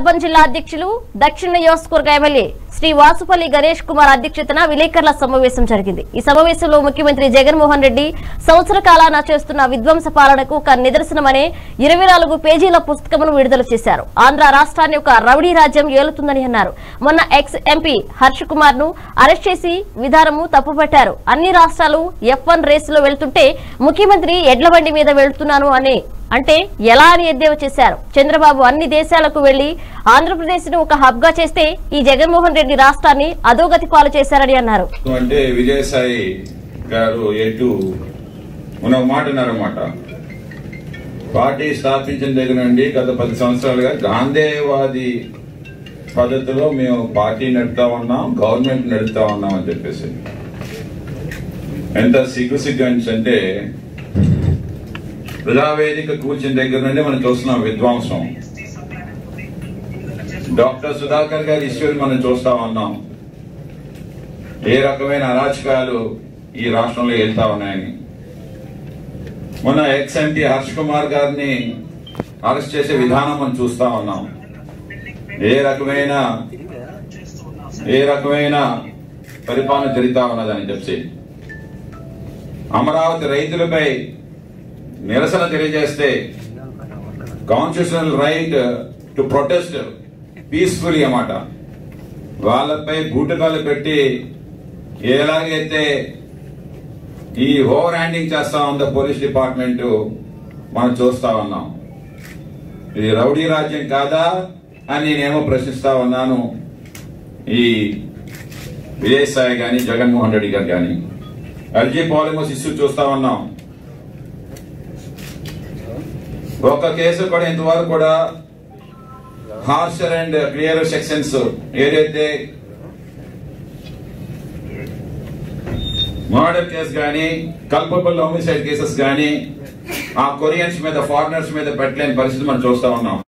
urban జిల్లా అధ్యక్షులు దక్షిణ నియోజకవర్గ ఎమ్మెల్యే శ్రీ వాసుపల్లి గణేష్ కుమార్ అధ్యక్షతన విలేకరుల సమావేశం జరిగింది ఈ సమావేశంలో ముఖ్యమంత్రి జగన్మోహన్ రెడ్డి సంవత్సర కాలాన చేస్తున్న విధ్వంస పాలనకు ఒక నిదర్శనమనే ఇరవై నాలుగు పేజీల పుస్తకమును విడుదల చేశారు ఆంధ్ర రాష్ట్రాన్ని ఒక రౌడీ రాజ్యం ఏలుతుందని అన్నారు మొన్న ఎక్స్ ఎంపీ హర్ష్ కుమార్ ను అరెస్ట్ చేసి విధానము తప్పుపట్టారు అన్ని రాష్ట్రాలు ఎఫ్ వన్ రేసులో వెళ్తుంటే ముఖ్యమంత్రి ఎడ్ల బండి మీద వెళ్తున్నాను అని అంటే ఎలా అని ఎద్దేవా చేశారు చంద్రబాబు అన్ని దేశాలకు వెళ్లి ఆంధ్రప్రదేశ్ ను ఒక హబ్ గా చేస్తే ఈ జగన్మోహన్ రెడ్డి రాష్ట్రాన్ని అధోగతి పాలు చేశారని అన్నారు అంటే విజయసాయి గారు ఎటు ఉన్న ఒక మాట అన్నారన్నమాట పార్టీ స్థాపించిన దగ్గర నుండి గత పది సంవత్సరాలుగా గాంధేయవాది పద్ధతిలో మేము పార్టీ నడుపుతా ఉన్నాం గవర్నమెంట్ నడుపుతా ఉన్నాం అని చెప్పేసి ఎంత సిగ్గు సిగ్గు అంటే ప్రజావేదిక కూర్చున్న దగ్గర నుండి మనం చూస్తున్నాం విధ్వంసం డాక్టర్ సుధాకర్ గారి ఇష్యూని మనం చూస్తా ఉన్నాం ఏ రకమైన అరాచకాలు ఈ రాష్ట్రంలో వెళ్తా ఉన్నాయని మొన్న ఎక్స్ ఎంపీ హర్ష్ కుమార్ గారిని అరెస్ట్ చేసే విధానం మనం చూస్తా ఉన్నాం ఏ రకమైన ఏ రకమైన పరిపాలన జరుగుతా ఉన్నదని చెప్పి అమరావతి రైతులపై నిరసన తెలియజేస్తే constitutional right to protest peacefully అన్నమాట వాళ్ళపై బూటకాలు పెట్టి ఎలాగైతే ఈ ఓవర్ హ్యాండింగ్ చేస్తా ఉందో పోలీస్ డిపార్ట్మెంట్ మనం చూస్తా ఉన్నాం ఇది రౌడీ రాజ్యం కాదా అని నేనేమో ప్రశ్నిస్తా ఉన్నాను ఈ విజయసాయి గాని జగన్మోహన్ రెడ్డి గారు గాని ఎల్జీ పాలిమోస్ ఇష్యూ చూస్తా ఉన్నాం ఒక కేసు కూడా ఇంతవరకు కూడా హార్షర్ అండ్ క్లియర్ సెక్షన్స్ ఏదైతే మర్డర్ కేసు కానీ కల్పబుల్ హోమిసైడ్ కేసెస్ కానీ ఆ కొరియన్స్ మీద ఫారినర్స్ మీద పెట్టలేని పరిస్థితి మనం చూస్తా ఉన్నాం